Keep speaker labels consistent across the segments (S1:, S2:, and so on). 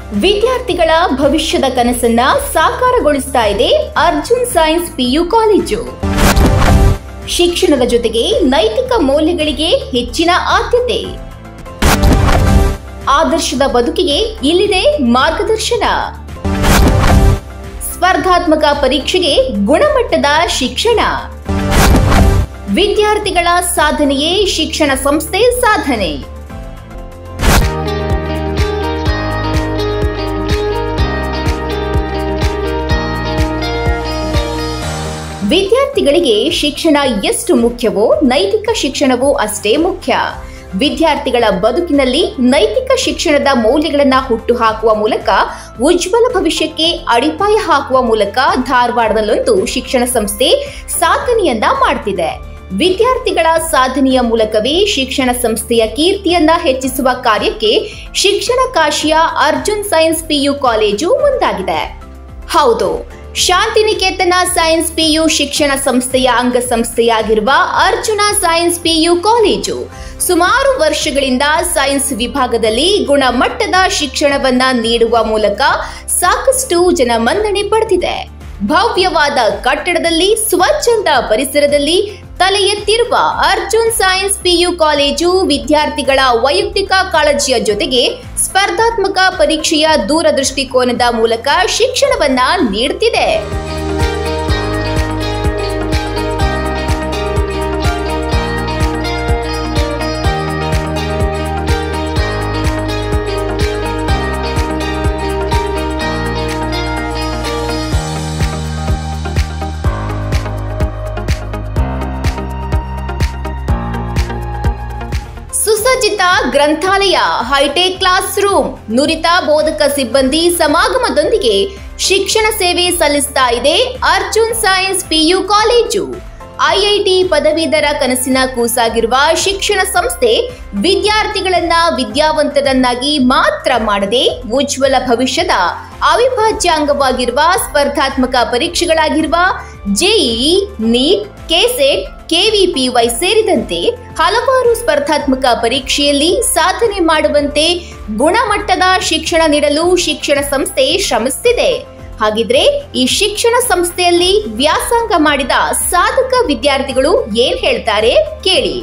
S1: ವಿದ್ಯಾರ್ಥಿಗಳ ಭವಿಷ್ಯದ ಕನಸನ್ನ ಸಾಕಾರಗೊಳಿಸ್ತಾ ಇದೆ ಅರ್ಜುನ್ ಸೈನ್ಸ್ ಪಿಯು ಕಾಲೇಜು ಶಿಕ್ಷಣದ ಜೊತೆಗೆ ನೈತಿಕ ಮೌಲ್ಯಗಳಿಗೆ ಹೆಚ್ಚಿನ ಆದ್ಯತೆ ಆದರ್ಶದ ಬದುಕಿಗೆ ಇಲ್ಲಿದೆ ಮಾರ್ಗದರ್ಶನ ಸ್ಪರ್ಧಾತ್ಮಕ ಪರೀಕ್ಷೆಗೆ ಗುಣಮಟ್ಟದ ಶಿಕ್ಷಣ ವಿದ್ಯಾರ್ಥಿಗಳ ಸಾಧನೆಯೇ ಶಿಕ್ಷಣ ಸಂಸ್ಥೆ ಸಾಧನೆ ವಿದ್ಯಾರ್ಥಿಗಳಿಗೆ ಶಿಕ್ಷಣ ಎಷ್ಟು ಮುಖ್ಯವೋ ನೈತಿಕ ಶಿಕ್ಷಣವೂ ಅಷ್ಟೇ ಮುಖ್ಯ ವಿದ್ಯಾರ್ಥಿಗಳ ಬದುಕಿನಲ್ಲಿ ನೈತಿಕ ಶಿಕ್ಷಣದ ಮೌಲ್ಯಗಳನ್ನು ಹುಟ್ಟುಹಾಕುವ ಮೂಲಕ ಉಜ್ವಲ ಭವಿಷ್ಯಕ್ಕೆ ಅಡಿಪಾಯ ಹಾಕುವ ಮೂಲಕ ಧಾರವಾಡದಲ್ಲೊಂದು ಶಿಕ್ಷಣ ಸಂಸ್ಥೆ ಸಾಧನೆಯನ್ನ ಮಾಡ್ತಿದೆ ವಿದ್ಯಾರ್ಥಿಗಳ ಸಾಧನೆಯ ಮೂಲಕವೇ ಶಿಕ್ಷಣ ಸಂಸ್ಥೆಯ ಕೀರ್ತಿಯನ್ನ ಹೆಚ್ಚಿಸುವ ಕಾರ್ಯಕ್ಕೆ ಶಿಕ್ಷಣ ಕಾಶಿಯ ಅರ್ಜುನ್ ಸೈನ್ಸ್ ಪಿಯು ಕಾಲೇಜು ಮುಂದಾಗಿದೆ ಹೌದು ಶಾಂತಿನಿಕೇತನ ಸೈನ್ಸ್ ಪಿಯು ಶಿಕ್ಷಣ ಸಂಸ್ಥೆಯ ಅಂಗಸಂಸ್ಥೆಯಾಗಿರುವ ಅರ್ಜುನ ಸೈನ್ಸ್ ಪಿಯು ಕಾಲೇಜು ಸುಮಾರು ವರ್ಷಗಳಿಂದ ಸೈನ್ಸ್ ವಿಭಾಗದಲ್ಲಿ ಗುಣಮಟ್ಟದ ಶಿಕ್ಷಣವನ್ನ ನೀಡುವ ಮೂಲಕ ಸಾಕಷ್ಟು ಜನಮನ್ನಣೆ ಪಡೆದಿದೆ ಭವ್ಯವಾದ ಕಟ್ಟಡದಲ್ಲಿ ಸ್ವಚ್ಛಂದ ಪರಿಸರದಲ್ಲಿ ತಲೆ ಎತ್ತಿರುವ ಅರ್ಜುನ್ ಸೈನ್ಸ್ ಪಿಯು ಕಾಲೇಜು ವಿದ್ಯಾರ್ಥಿಗಳ ವೈಯಕ್ತಿಕ ಕಾಳಜಿಯ ಜೊತೆಗೆ ಸ್ಪರ್ಧಾತ್ಮಕ ಪರೀಕ್ಷೆಯ ದೂರದೃಷ್ಟಿಕೋನದ ಮೂಲಕ ಶಿಕ್ಷಣವನ್ನ ನೀಡುತ್ತಿದೆ ಸುಸಜ್ಜಿತ ಗ್ರಂಥಾಲಯ ಹೈಟೆಕ್ ಕ್ಲಾಸ್ ರೂಮ್ ನುರಿತ ಬೋಧಕ ಸಿಬ್ಬಂದಿ ಸಮಾಗಮದೊಂದಿಗೆ ಶಿಕ್ಷಣ ಸೇವೆ ಸಲ್ಲಿಸ್ತಾ ಇದೆ Arjun science PU college IIT ಪದವೀಧರ ಕನಸಿನ ಕೂಸಾಗಿರುವ ಶಿಕ್ಷಣ ಸಂಸ್ಥೆ ವಿದ್ಯಾರ್ಥಿಗಳನ್ನ ವಿದ್ಯಾವಂತರನ್ನಾಗಿ ಮಾತ್ರ ಮಾಡದೆ ಉಜ್ವಲ ಭವಿಷ್ಯದ ಅವಿಭಾಜ್ಯ ಅಂಗವಾಗಿರುವ ಸ್ಪರ್ಧಾತ್ಮಕ ಪರೀಕ್ಷೆಗಳಾಗಿರುವ ಜೆಇಇ ನೀಟ್ ಕೆಸೆಟ್ ಕೆವಿಪಿವೈ ಸೇರಿದಂತೆ ಹಲವಾರು ಸ್ಪರ್ಧಾತ್ಮಕ ಪರೀಕ್ಷೆಯಲ್ಲಿ ಸಾಧನೆ ಮಾಡುವಂತೆ ಗುಣಮಟ್ಟದ ಶಿಕ್ಷಣ ನೀಡಲು ಶಿಕ್ಷಣ ಸಂಸ್ಥೆ ಶ್ರಮಿಸುತ್ತಿದೆ ಹಾಗಿದ್ರೆ ಈ ಶಿಕ್ಷಣ ಸಂಸ್ಥೆಯಲ್ಲಿ ವ್ಯಾಸಂಗ ಮಾಡಿದ ಸಾಧಕ ವಿದ್ಯಾರ್ಥಿಗಳು ಏನ್ ಹೇಳ್ತಾರೆ ಕೇಳಿ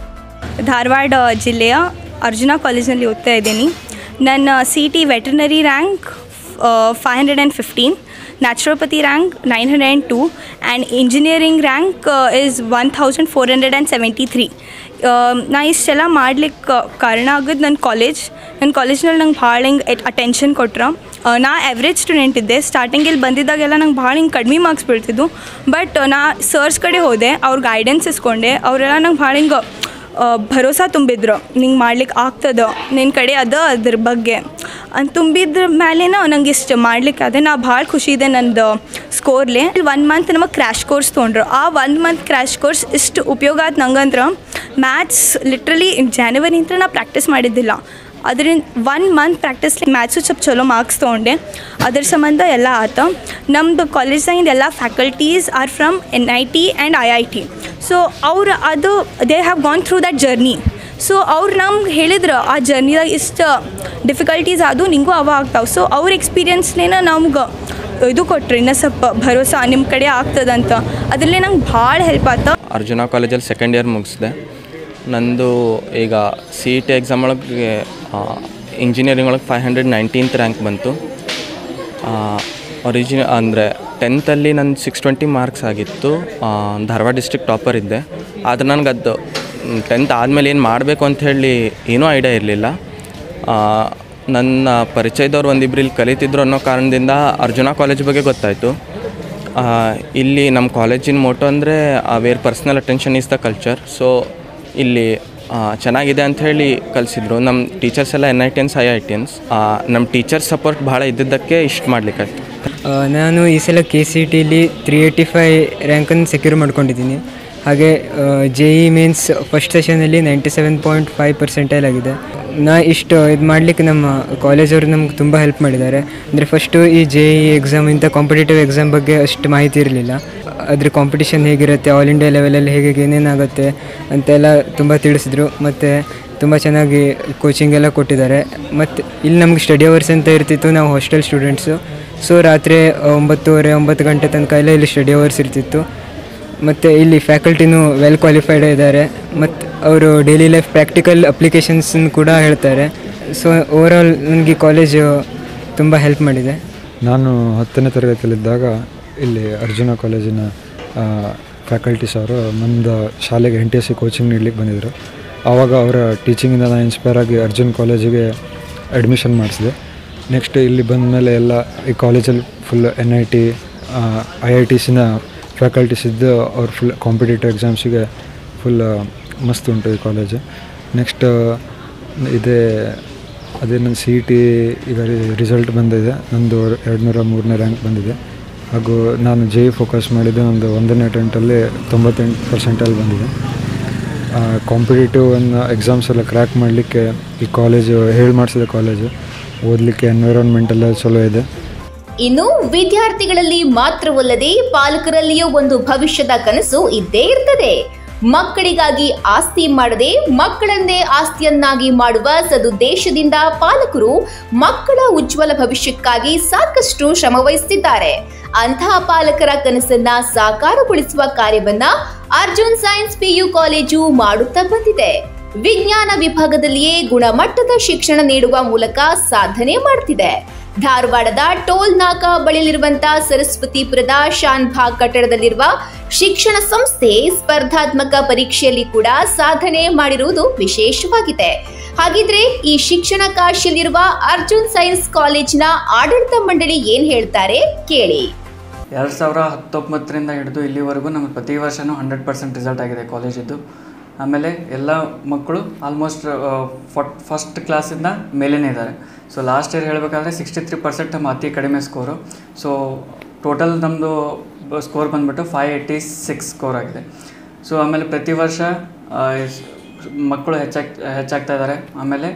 S2: ಧಾರವಾಡ ಜಿಲ್ಲೆಯ ಅರ್ಜುನ ಕಾಲೇಜಿನಲ್ಲಿ ಓದ್ತಾ ಇದ್ದೀನಿ ನನ್ನ C T veterinary rank five hundred and fifteen naturopathy rank nine hundred and two and engineering rank is one thousand four hundred and seventy three ನಾ ಇಷ್ಟೆಲ್ಲ ಮಾಡ್ಲಿಕ್ಕೆ ಕಾರಣ ಆಗೋದು ನನ್ನ ಕಾಲೇಜ್ ನನ್ನ ಕಾಲೇಜ್ನಲ್ಲಿ ನಂಗೆ ಭಾಳ ಹಿಂಗೆ ಅಟೆನ್ಷನ್ ಕೊಟ್ರೆ ನಾ ಎವ್ರೇಜ್ ಸ್ಟೂಡೆಂಟ್ ಇದ್ದೆ ಸ್ಟಾರ್ಟಿಂಗ್ ಇಲ್ಲಿ ಬಂದಿದ್ದಾಗೆಲ್ಲ ನಂಗೆ ಭಾಳ ಹಿಂಗೆ ಕಡಿಮೆ ಮಾರ್ಕ್ಸ್ ಬೀಳ್ತಿದ್ದು ಬಟ್ ನಾ ಸರ್ಸ್ ಕಡೆ ಹೋದೆ ಅವ್ರ ಗೈಡೆನ್ಸ್ ಇಸ್ಕೊಂಡೆ ಅವರೆಲ್ಲ ನಂಗೆ ಭಾಳ ಹಿಂಗೆ ಭರೋಸಾ ತುಂಬಿದ್ರು ನಿಂಗೆ ಮಾಡ್ಲಿಕ್ಕೆ ಆಗ್ತದ ನಿನ್ನ ಕಡೆ ಅದ ಅದ್ರ ಬಗ್ಗೆ ಅಂತ ತುಂಬಿದ್ರ ಮೇಲೇನ ನಂಗೆ ಇಷ್ಟು ಮಾಡ್ಲಿಕ್ಕೆ ಅದೇ ನಾ ಭಾಳ ಖುಷಿ ಇದೆ ನಂದು ಸ್ಕೋರ್ಲೆ ಒನ್ ಮಂತ್ ನಮಗೆ ಕ್ರ್ಯಾಶ್ ಕೋರ್ಸ್ ತೊಗೊಂಡ್ರು ಆ ಒನ್ ಮಂತ್ ಕ್ರ್ಯಾಶ್ ಕೋರ್ಸ್ ಇಷ್ಟು ಉಪಯೋಗ ಆದ ನಂಗಂದ್ರೆ ಮ್ಯಾಥ್ಸ್ ಲಿಟ್ರಲಿ ಜಾನ್ವರಿಯಿಂದ ನಾ ಪ್ರಾಕ್ಟೀಸ್ ಮಾಡಿದ್ದಿಲ್ಲ ಅದರಿಂದ ಒನ್ ಮಂತ್ ಪ್ರಾಕ್ಟೀಸ್ ಮ್ಯಾಥ್ಸು ಸ್ವಲ್ಪ ಚಲೋ ಮಾರ್ಕ್ಸ್ ತೊಗೊಂಡೆ ಅದ್ರ ಸಂಬಂಧ ಎಲ್ಲ ಆತ ನಮ್ಮದು ಕಾಲೇಜ್ದಾಗಿಂದ ಎಲ್ಲ faculties are from N I T and I I T so ಅವ್ರು ಅದು they have gone through that journey so ಅವ್ರು ನಮ್ಗೆ ಹೇಳಿದ್ರು ಆ ಜರ್ನಿದಾಗ ಇಷ್ಟು ಡಿಫಿಕಲ್ಟೀಸ್ ಅದು ನಿಂಗೂ ಅವ ಆಗ್ತಾವೆ ಸೊ ಅವ್ರ ಎಕ್ಸ್ಪೀರಿಯನ್ಸ್ನೇನ ನಮ್ಗೆ ಇದು ಕೊಟ್ರಿ ಇನ್ನೂ ಸ್ವಲ್ಪ ಭರೋಸಾ ನಿಮ್ಮ ಕಡೆ ಆಗ್ತದಂತ ಅದರಲ್ಲೇ ನಂಗೆ ಭಾಳ ಹೆಲ್ಪ್ ಆತ
S3: ಅರ್ಜುನ ಕಾಲೇಜಲ್ಲಿ ಸೆಕೆಂಡ್ ಇಯರ್ ಮುಗಿಸಿದೆ ನಂದು ಈಗ ಸಿ ಇ ಟಿ ಎಕ್ಸಾಮ್ ಒಳಗೆ ಇಂಜಿನಿಯರಿಂಗ್ ಒಳಗೆ ಫೈವ್ ಹಂಡ್ರೆಡ್ ನೈನ್ಟೀನ್ತ್ ರ್ಯಾಂಕ್ ಬಂತು ಒರಿಜಿನ ಅಂದರೆ ಟೆಂತಲ್ಲಿ ನನ್ನ ಸಿಕ್ಸ್ ಟ್ವೆಂಟಿ ಮಾರ್ಕ್ಸ್ ಆಗಿತ್ತು ಆ, ಧಾರವಾಡ ಡಿಸ್ಟ್ರಿಕ್ಟ್ ಟಾಪರ್ ಇದ್ದೆ ಆದರೆ ನನಗೆ ಅದು ಟೆಂತ್ ಆದಮೇಲೆ ಏನು ಮಾಡಬೇಕು ಅಂತ ಹೇಳಿ ಏನೂ ಐಡಿಯಾ ಇರಲಿಲ್ಲ ನನ್ನ ಪರಿಚಯದವ್ರು ಒಂದಿಬ್ರು ಇಲ್ಲಿ ಕಲಿತಿದ್ರು ಅನ್ನೋ ಕಾರಣದಿಂದ ಅರ್ಜುನ ಕಾಲೇಜ್ ಬಗ್ಗೆ ಗೊತ್ತಾಯಿತು ಆ, ಇಲ್ಲಿ ನಮ್ಮ ಕಾಲೇಜಿನ ಮೋಟೋ ಅಂದರೆ where personal attention is the culture so ಇಲ್ಲಿ ಆ, ಚೆನ್ನಾಗಿದೆ ಅಂತ ಹೇಳಿ ಕಲಿಸಿದ್ರು ನಮ್ಮ ಟೀಚರ್ಸ್ ಎಲ್ಲ ಎನ್ ಐ ಟಿಯನ್ಸ್ ಐ ಐ ಟಿಯನ್ಸ್ ನಮ್ಮ ಟೀಚರ್ ಸಪೋರ್ಟ್ ಭಾಳ ಇದ್ದಿದ್ದಕ್ಕೆ ಇಷ್ಟು ಮಾಡಲಿಕ್ಕಾಯ್ತು
S4: ಆ, ನಾನು ಈ ಸಲ ಕೆ ಸಿ ಟಿಲಿ ತ್ರೀ ಏಯ್ಟಿ ಫೈ ರ್ಯಾಂಕನ್ನು ಸೆಕ್ಯೂರ್ ಮಾಡ್ಕೊಂಡಿದ್ದೀನಿ ಹಾಗೆ ಜೆ ಇ ಮೀನ್ಸ್ ಫಸ್ಟ್ ಸೆಷನಲ್ಲಿ ninety seven point five percentage ಆಗಿದೆ ನಾ ಇಷ್ಟು ಇದು ಮಾಡಲಿಕ್ಕೆ ನಮ್ಮ ಕಾಲೇಜವರು ನಮ್ಗೆ ತುಂಬ ಹೆಲ್ಪ್ ಮಾಡಿದ್ದಾರೆ ಅಂದರೆ ಫಸ್ಟು ಈ ಜೆ ಇ ಎಕ್ಸಾಮ್ ಇಂಥ ಕಾಂಪಿಟೇಟಿವ್ ಎಕ್ಸಾಮ್ ಬಗ್ಗೆ ಅಷ್ಟು ಮಾಹಿತಿ ಇರಲಿಲ್ಲ ಅದ್ರ ಕಾಂಪಿಟಿಷನ್ ಹೇಗಿರುತ್ತೆ ಆಲ್ ಇಂಡಿಯಾ ಲೆವೆಲಲ್ಲಿ ಹೇಗೆ ಏನೇನಾಗುತ್ತೆ ಅಂತೆಲ್ಲ ತುಂಬ ತಿಳಿಸಿದ್ರು ಮತ್ತು ತುಂಬ ಚೆನ್ನಾಗಿ ಕೋಚಿಂಗ್ ಎಲ್ಲ ಕೊಟ್ಟಿದ್ದಾರೆ ಮತ್ತು ಇಲ್ಲಿ ನಮ್ಗೆ ಸ್ಟಡಿ ಅವರ್ಸ್ ಅಂತ ಇರ್ತಿತ್ತು ನಾವು ಹಾಸ್ಟೆಲ್ ಸ್ಟೂಡೆಂಟ್ಸು ಸೊ ರಾತ್ರಿ ಒಂಬತ್ತುವರೆ ಒಂಬತ್ತು ಗಂಟೆ ತನಕ ಎಲ್ಲ ಇಲ್ಲಿ ಸ್ಟಡಿ ಅವರ್ಸ್ ಇರ್ತಿತ್ತು ಮತ್ತು ಇಲ್ಲಿ ಫ್ಯಾಕಲ್ಟಿನೂ ವೆಲ್ ಕ್ವಾಲಿಫೈಡ್ ಇದ್ದಾರೆ ಮತ್ತು ಅವರು ಡೈಲಿ ಲೈಫ್ ಪ್ರಾಕ್ಟಿಕಲ್ ಅಪ್ಲಿಕೇಶನ್ಸ್ ಕೂಡ ಹೇಳ್ತಾರೆ ಸೊ ಓವರಾಲ್ ನನಗೆ ಕಾಲೇಜು ತುಂಬ ಹೆಲ್ಪ್ ಮಾಡಿದೆ
S5: ನಾನು ಹತ್ತನೇ ತರಗತಿಯಲ್ಲಿದ್ದಾಗ ಇಲ್ಲಿ ಅರ್ಜುನ ಕಾಲೇಜಿನ ಫ್ಯಾಕಲ್ಟೀಸ್ ಅವರು ನಮ್ಮದು ಶಾಲೆಗೆ N T S C coaching ನೀಡ್ಲಿಕ್ಕೆ ಬಂದಿದ್ದರು ಆವಾಗ ಅವರ ಟೀಚಿಂಗಿಂದ ನಾನು ಇನ್ಸ್ಪೈರ್ ಆಗಿ ಅರ್ಜುನ್ ಕಾಲೇಜಿಗೆ ಅಡ್ಮಿಷನ್ ಮಾಡಿಸಿದೆ ನೆಕ್ಸ್ಟ್ ಇಲ್ಲಿ ಬಂದ ಮೇಲೆ ಎಲ್ಲ ಈ ಕಾಲೇಜಲ್ಲಿ full N I T I I ಟಿಸಿನ ಫ್ಯಾಕಲ್ಟೀಸ್ ಇದ್ದು ಅವ್ರು ಫುಲ್ ಕಾಂಪಿಟೇಟಿವ್ ಎಕ್ಸಾಮ್ಸಿಗೆ ಫುಲ್ ಮಸ್ತ್ ಉಂಟು ಈ ಕಾಲೇಜು ನೆಕ್ಸ್ಟ್ ಇದೇ ಅದೇ ನನ್ನ ಸಿ ಇ ಟಿ ಈಗ ರಿಸಲ್ಟ್ ಬಂದಿದೆ ನಂದು ಎರಡು ನೂರ ಮೂರನೇ ರ್ಯಾಂಕ್ ಬಂದಿದೆ ಹಾಗೂ ನಾನು ಜೆ ಇ ಫೋಕಸ್ ಮಾಡಿದ್ದು ನಂದು ಒಂದನೇ ಅಟೆಂಪ್ಟಲ್ಲಿ ತೊಂಬತ್ತೆಂಟು ಪರ್ಸೆಂಟಲ್ಲಿ ಬಂದಿದೆ ಕಾಂಪಿಟೇಟಿವ್ ಅನ್ನು ಎಕ್ಸಾಮ್ಸ್ ಎಲ್ಲ ಕ್ರ್ಯಾಕ್ ಮಾಡಲಿಕ್ಕೆ ಈ ಕಾಲೇಜು ಹೇಳಿ ಮಾಡಿಸಿದ ಕಾಲೇಜು ಓದಲಿಕ್ಕೆ ಎನ್ವಿರಾನ್ಮೆಂಟ್ ಎಲ್ಲ ಚಲೋ ಇದೆ
S1: ಇನ್ನು ವಿದ್ಯಾರ್ಥಿಗಳಲ್ಲಿ ಮಾತ್ರವಲ್ಲದೆ ಪಾಲಕರಲ್ಲಿಯೂ ಒಂದು ಭವಿಷ್ಯದ ಕನಸು ಇದ್ದೇ ಇರ್ತದೆ ಮಕ್ಕಳಿಗಾಗಿ ಆಸ್ತಿ ಮಾಡದೆ ಮಕ್ಕಳನ್ನೇ ಆಸ್ತಿಯನ್ನಾಗಿ ಮಾಡುವ ಸದುದ್ದೇಶದಿಂದ ಪಾಲಕರು ಮಕ್ಕಳ ಉಜ್ವಲ ಭವಿಷ್ಯಕ್ಕಾಗಿ ಸಾಕಷ್ಟು ಶ್ರಮವಹಿಸುತ್ತಿದ್ದಾರೆ ಅಂತಹ ಪಾಲಕರ ಕನಸನ್ನ ಸಾಕಾರಗೊಳಿಸುವ ಕಾರ್ಯವನ್ನ ಅರ್ಜುನ್ ಸೈನ್ಸ್ ಪಿಯು ಕಾಲೇಜು ಮಾಡುತ್ತಾ ಬಂದಿದೆ ವಿಜ್ಞಾನ ವಿಭಾಗದಲ್ಲಿಯೇ ಗುಣಮಟ್ಟದ ಶಿಕ್ಷಣ ನೀಡುವ ಮೂಲಕ ಸಾಧನೆ ಮಾಡುತ್ತಿದೆ ಧಾರವಾಡದ ಟೋಲ್ ನಾಕಾ ಬಳಿಯಲ್ಲಿರುವಂತಹ ಸರಸ್ವತಿಪುರದ ಶಾನ್ಭಾಗ್ ಕಟ್ಟಡದಲ್ಲಿರುವ ಶಿಕ್ಷಣ ಸಂಸ್ಥೆ ಸ್ಪರ್ಧಾತ್ಮಕ ಪರೀಕ್ಷೆಯಲ್ಲಿ ಕೂಡ ಸಾಧನೆ ಮಾಡಿರುವುದು ವಿಶೇಷವಾಗಿದೆ ಹಾಗಿದ್ರೆ ಈ ಶಿಕ್ಷಣ ಕಾಶಿಯಲ್ಲಿರುವ ಅರ್ಜುನ್ ಸೈನ್ಸ್ ಕಾಲೇಜಿನ ಆಡಳಿತ ಮಂಡಳಿ ಏನ್ ಹೇಳ್ತಾರೆ ಕೇಳಿ
S6: ಎರಡು ಸಾವಿರ ಹತ್ತೊಂಬತ್ತರಿಂದ ಹಿಡಿದು ಇಲ್ಲಿವರೆಗೂ ನಮಗೆ ಪ್ರತಿ ವರ್ಷವೂ ಹಂಡ್ರೆಡ್ ಪರ್ಸೆಂಟ್ ರಿಸಲ್ಟ್ ಆಗಿದೆ ಕಾಲೇಜಿದ್ದು ಆಮೇಲೆ ಎಲ್ಲ ಮಕ್ಕಳು ಆಲ್ಮೋಸ್ಟ್ ಫಟ್ ಫಸ್ಟ್ ಕ್ಲಾಸಿಂದ ಮೇಲೇ ಇದ್ದಾರೆ ಸೊ ಲಾಸ್ಟ್ ಇಯರ್ ಹೇಳಬೇಕಾದ್ರೆ ಸಿಕ್ಸ್ಟಿ ತ್ರೀ ಪರ್ಸೆಂಟ್ ನಮ್ಮ ಅತಿ ಕಡಿಮೆ ಸ್ಕೋರು ಸೊ ಟೋಟಲ್ ನಮ್ಮದು ಸ್ಕೋರ್ ಬಂದುಬಿಟ್ಟು ಫೈವ್ ಏಯ್ಟಿ ಸಿಕ್ಸ್ ಸ್ಕೋರ್ ಆಗಿದೆ ಸೊ ಆಮೇಲೆ ಪ್ರತಿ ವರ್ಷ ಆ, ಎಸ್- ಮಕ್ಕಳು ಹೆಚ್ಚಾಗ್ ಹೆಚ್ಚಾಗ್ತಾ ಇದ್ದಾರೆ ಆಮೇಲೆ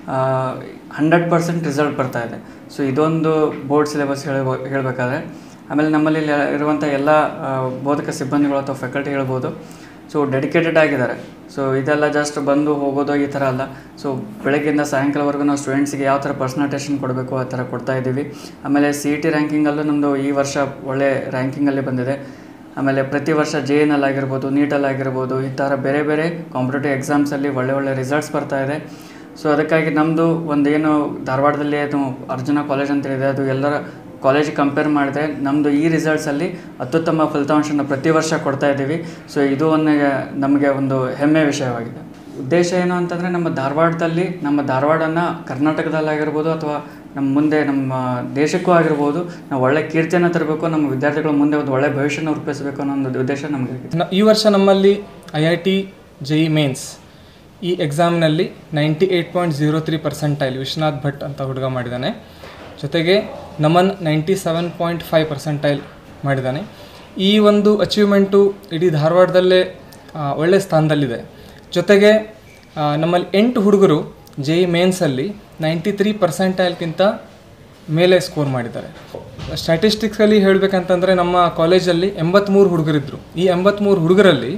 S6: ಹಂಡ್ರೆಡ್ ಪರ್ಸೆಂಟ್ ರಿಸಲ್ಟ್ ಬರ್ತಾ ಇದೆ ಸೊ ಇದೊಂದು ಬೋರ್ಡ್ ಸಿಲೆಬಸ್ ಹೇಳ ಹೇಳಬೇಕಾದ್ರೆ ಆಮೇಲೆ ನಮ್ಮಲ್ಲಿ ಇಲ್ಲಿ ಇರುವಂಥ ಎಲ್ಲ ಆ, ಬೋಧಕ ಸಿಬ್ಬಂದಿಗಳು ಅಥವಾ ಫ್ಯಾಕಲ್ಟಿ ಹೇಳ್ಬೋದು ಸೊ ಡೆಡಿಕೇಟೆಡ್ ಆಗಿದ್ದಾರೆ ಸೊ ಇದೆಲ್ಲ ಜಸ್ಟ್ ಬಂದು ಹೋಗೋದು ಈ ಥರ ಅಲ್ಲ ಸೊ ಬೆಳಗ್ಗೆಯಿಂದ ಸಾಯಂಕಾಲವರೆಗೂ ನಾವು ಸ್ಟೂಡೆಂಟ್ಸಿಗೆ ಯಾವ ಥರ ಪರ್ಸನಲ್ ಅಟೆನ್ಷನ್ ಕೊಡಬೇಕು ಆ ಥರ ಕೊಡ್ತಾ ಇದ್ದೀವಿ ಆಮೇಲೆ ಸಿ ಇ ಟಿ ರ್ಯಾಂಕಿಂಗಲ್ಲೂ ನಮ್ಮದು ಈ ವರ್ಷ ಒಳ್ಳೆ ರ್ಯಾಂಕಿಂಗಲ್ಲಿ ಬಂದಿದೆ ಆಮೇಲೆ ಪ್ರತಿ ವರ್ಷ ಜೆ ಎನ್ ಆಗಿರ್ಬೋದು ನೀಟಲ್ಲಿ ಆಗಿರ್ಬೋದು ಈ ಥರ ಬೇರೆ ಬೇರೆ ಕಾಂಪಿಟೇಟಿವ್ ಎಕ್ಸಾಮ್ಸಲ್ಲಿ ಒಳ್ಳೆ ಒಳ್ಳೆ ರಿಸಲ್ಟ್ಸ್ ಬರ್ತಾ ಇದೆ ಸೊ ಅದಕ್ಕಾಗಿ ನಮ್ಮದು ಒಂದೇನು ಧಾರವಾಡದಲ್ಲಿ ಅದು ಅರ್ಜುನ ಕಾಲೇಜ್ ಅಂತ ಇದೆ ಅದು ಎಲ್ಲರ ಕಾಲೇಜಿಗೆ ಕಂಪೇರ್ ಮಾಡಿದ್ರೆ ನಮ್ಮದು ಈ ರಿಸಲ್ಟ್ಸಲ್ಲಿ ಅತ್ಯುತ್ತಮ ಫಲಿತಾಂಶನ ಪ್ರತಿ ವರ್ಷ ಕೊಡ್ತಾ ಇದ್ದೀವಿ ಸೊ ಇದು ಒಂದು ನಮಗೆ ಒಂದು ಹೆಮ್ಮೆ ವಿಷಯವಾಗಿದೆ ಉದ್ದೇಶ ಏನು ಅಂತಂದರೆ ನಮ್ಮ ಧಾರವಾಡದಲ್ಲಿ ನಮ್ಮ ಧಾರವಾಡನ ಕರ್ನಾಟಕದಲ್ಲಾಗಿರ್ಬೋದು ಅಥವಾ ನಮ್ಮ ಮುಂದೆ ನಮ್ಮ ದೇಶಕ್ಕೂ ಆಗಿರ್ಬೋದು ನಾವು ಒಳ್ಳೆ ಕೀರ್ತಿಯನ್ನು ತರಬೇಕು ನಮ್ಮ ವಿದ್ಯಾರ್ಥಿಗಳ ಮುಂದೆ ಒಂದು ಒಳ್ಳೆ ಭವಿಷ್ಯನ ರೂಪಿಸಬೇಕು ಅನ್ನೋ ಒಂದು ಉದ್ದೇಶ ನಮಗೆ
S7: ನ- ಈ ವರ್ಷ ನಮ್ಮಲ್ಲಿ I I T J E mains ಈ ಎಕ್ಸಾಮ್ನಲ್ಲಿ ninety eight point zero three percentile Vishwanath Bhat ಅಂತ ಹುಡುಗ ಮಾಡಿದ್ದಾನೆ ಜೊತೆಗೆ Naman ninety seven point five percentile ಮಾಡಿದ್ದಾನೆ ಈ ಒಂದು ಅಚೀವ್ಮೆಂಟು ಇಡೀ ಧಾರವಾಡದಲ್ಲೇ ಆ, ಒಳ್ಳೆ ಸ್ಥಾನದಲ್ಲಿದೆ ಜೊತೆಗೆ ಆ, ನಮ್ಮಲ್ಲಿ ಎಂಟು ಹುಡುಗರು ಜೆ ಇ ಮೇನ್ಸಲ್ಲಿ ನೈಂಟಿ ತ್ರೀ ಪರ್ಸೆಂಟೈಲ್ಗಿಂತ ಮೇಲೆ ಸ್ಕೋರ್ ಮಾಡಿದ್ದಾರೆ ಸ್ಟ್ಯಾಟಿಸ್ಟಿಕ್ಸಲ್ಲಿ ಹೇಳಬೇಕಂತಂದರೆ ನಮ್ಮ ಕಾಲೇಜಲ್ಲಿ ಎಂಬತ್ತ್ಮೂರು ಹುಡುಗರಿದ್ದರು ಈ ಎಂಬತ್ತ್ಮೂರು ಹುಡುಗರಲ್ಲಿ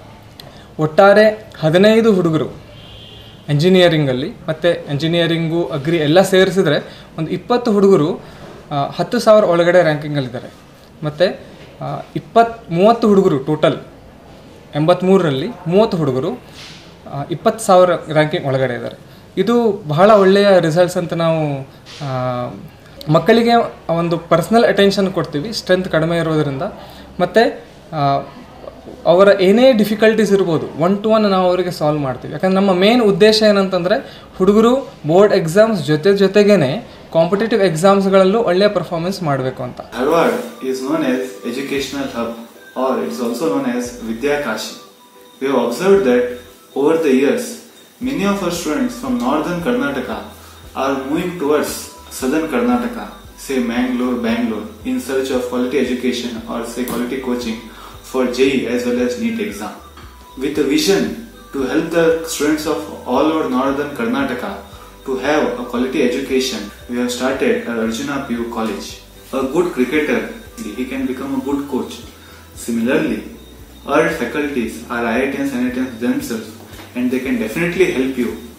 S7: ಒಟ್ಟಾರೆ ಹದಿನೈದು ಹುಡುಗರು ಎಂಜಿನಿಯರಿಂಗಲ್ಲಿ ಮತ್ತು ಎಂಜಿನಿಯರಿಂಗು ಅಗ್ರಿ ಎಲ್ಲ ಸೇರಿಸಿದ್ರೆ ಒಂದು ಇಪ್ಪತ್ತು ಹುಡುಗರು ಆ, ಹತ್ತು ಸಾವಿರ ಒಳಗಡೆ ರ್ಯಾಂಕಿಂಗಲ್ಲಿದ್ದಾರೆ ಮತ್ತು ಇಪ್ಪತ್ತು ಮೂವತ್ತು ಹುಡುಗರು ಟೋಟಲ್ ಎಂಬತ್ತ್ಮೂರರಲ್ಲಿ ಮೂವತ್ತು ಹುಡುಗರು ಇಪ್ಪತ್ತು ಸಾವಿರ ರ್ಯಾಂಕಿಂಗ್ ಒಳಗಡೆ ಇದ್ದಾರೆ ಇದು ಬಹಳ ಒಳ್ಳೆಯ ರಿಸಲ್ಟ್ಸ್ ಅಂತ ನಾವು ಆ, ಮಕ್ಕಳಿಗೆ ಒಂದು ಪರ್ಸ್ನಲ್ ಅಟೆನ್ಷನ್ ಕೊಡ್ತೀವಿ ಸ್ಟ್ರೆಂತ್ ಕಡಿಮೆ ಇರೋದರಿಂದ ಮತ್ತು ಅವರ ಏನೇ ಡಿಫಿಕಲ್ಟೀಸ್ ಇರ್ಬೋದು ಒನ್ ಟು ಒನ್ ನಾವು ಅವರಿಗೆ ಸಾಲ್ವ್ ಮಾಡ್ತೀವಿ ಯಾಕಂದ್ರೆ ನಮ್ಮ ಮೇನ್ ಉದ್ದೇಶ ಏನಂತಂದರೆ ಹುಡುಗರು ಬೋರ್ಡ್ ಎಕ್ಸಾಮ್ಸ್ ಜೊತೆ ಜೊತೆಗೇನೆ ಕಾಂಪಿಟೇಟಿವ್ ಎಕ್ಸಾಮ್ಸ್ಗಳಲ್ಲೂ ಒಳ್ಳೆಯ ಪರ್ಫಾರ್ಮೆನ್ಸ್ ಮಾಡಬೇಕು ಅಂತ
S8: Dharwad is known as educational hub or it's also known as Vidya Kashi. We have observed that over the years, many of our students from northern Karnataka are moving towards southern Karnataka, say Mangalore, Bangalore, in search of quality education or say quality coaching for JEE as well as NEET exam. With a vision to help the students of all over northern Karnataka to have a quality education, we have started our Arjuna PU College. A good cricketer, he can become a good coach. Similarly, our faculties are IITians and IITians themselves and they can definitely help you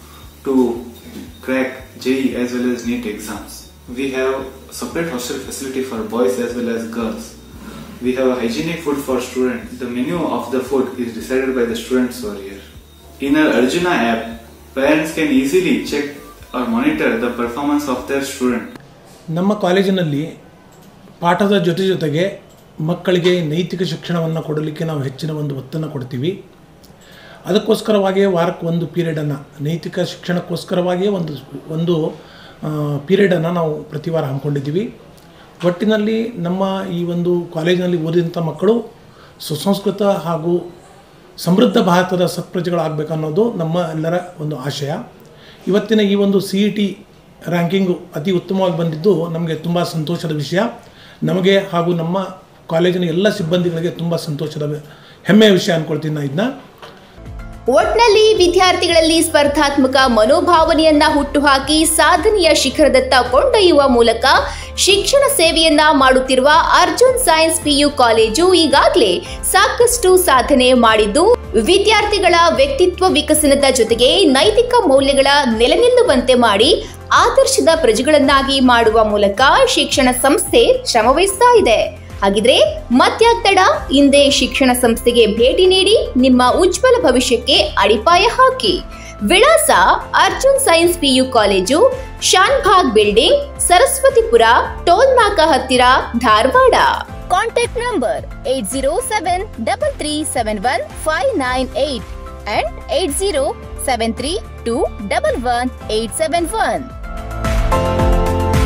S8: to crack JE as well as NEET exams. We have separate hostel facility for boys as well as girls. We have a hygienic food for students. The menu of the food is decided by the students over here. In our Arjuna app, parents can easily check or monitor the performance of their student.
S9: ನಮ್ಮ ಕಾಲೇಜಿನಲ್ಲಿ ಪಾಠದ ಜೊತೆ ಜೊತೆಗೆ ಮಕ್ಕಳಿಗೆ ನೈತಿಕ ಶಿಕ್ಷಣವನ್ನು ಕೊಡಲಿಕ್ಕೆ ನಾವು ಹೆಚ್ಚಿನ ಒಂದು ಒತ್ತನ್ನು ಕೊಡ್ತೀವಿ ಅದಕ್ಕೋಸ್ಕರವಾಗಿಯೇ ವಾರಕ್ಕೆ ಒಂದು ಪೀರಿಯಡನ್ನು ನೈತಿಕ ಶಿಕ್ಷಣಕ್ಕೋಸ್ಕರವಾಗಿಯೇ ಒಂದು ಒಂದು ಪೀರಿಯಡನ್ನು ನಾವು ಪ್ರತಿ ವಾರ ಹಮ್ಮಿಕೊಂಡಿದ್ದೀವಿ ಒಟ್ಟಿನಲ್ಲಿ ನಮ್ಮ ಈ ಒಂದು ಕಾಲೇಜಿನಲ್ಲಿ ಓದಿದಂಥ ಮಕ್ಕಳು ಸುಸಂಸ್ಕೃತ ಹಾಗೂ ಸಮೃದ್ಧ ಭಾರತದ ಸತ್ಪ್ರಜೆಗಳಾಗಬೇಕು ಅನ್ನೋದು ನಮ್ಮ ಎಲ್ಲರ ಒಂದು ಆಶಯ ಇವತ್ತಿನ ಈ ಒಂದು ಸಿ ಇ ಟಿ ರ್ಯಾಂಕಿಂಗು ಅತಿ ಉತ್ತಮವಾಗಿ ಬಂದಿದ್ದು ನಮಗೆ ತುಂಬ ಸಂತೋಷದ ವಿಷಯ ನಮಗೆ ಹಾಗೂ ನಮ್ಮ ಕಾಲೇಜಿನ ಎಲ್ಲ ಸಿಬ್ಬಂದಿಗಳಿಗೆ ತುಂಬ ಸಂತೋಷದ ಹೆಮ್ಮೆಯ ವಿಷಯ ಅಂದ್ಕೊಳ್ತೀನಿ ನಾನು ಇದನ್ನ
S1: ಒಟ್ನಲ್ಲಿ ವಿದ್ಯಾರ್ಥಿಗಳಲ್ಲಿ ಸ್ಪರ್ಧಾತ್ಮಕ ಮನೋಭಾವನೆಯನ್ನ ಹುಟ್ಟುಹಾಕಿ ಸಾಧನೆಯ ಶಿಖರದತ್ತ ಕೊಂಡೊಯ್ಯುವ ಮೂಲಕ ಶಿಕ್ಷಣ ಸೇವೆಯನ್ನ ಮಾಡುತ್ತಿರುವ ಅರ್ಜುನ್ ಸೈನ್ಸ್ ಪಿಯು ಕಾಲೇಜು ಈಗಾಗಲೇ ಸಾಕಷ್ಟು ಸಾಧನೆ ಮಾಡಿದ್ದು ವಿದ್ಯಾರ್ಥಿಗಳ ವ್ಯಕ್ತಿತ್ವ ವಿಕಸನದ ಜೊತೆಗೆ ನೈತಿಕ ಮೌಲ್ಯಗಳ ನೆಲೆನಿಲ್ಲುವಂತೆ ಮಾಡಿ ಆದರ್ಶದ ಪ್ರಜೆಗಳನ್ನಾಗಿ ಮಾಡುವ ಮೂಲಕ ಶಿಕ್ಷಣ ಸಂಸ್ಥೆ ಶ್ರಮವಹಿಸ್ತಾ ಇದೆ ಹಾಗಿದ್ರೆ ಮತ್ಯಾಕ್ ತಡ ಹಿಂದೆ ಶಿಕ್ಷಣ ಸಂಸ್ಥೆಗೆ ಭೇಟಿ ನೀಡಿ ನಿಮ್ಮ ಉಜ್ವಲ ಭವಿಷ್ಯಕ್ಕೆ ಅಡಿಪಾಯ ಹಾಕಿ ವಿಳಾಸ Arjun science PU college Shanbhag building Saraswatipura toll naka ಹತ್ತಿರ Dharwad contact number eight zero seven double three seven one five nine eight and eight zero seven three two double one eight seven one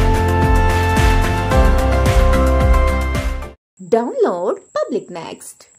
S1: Download Public Next.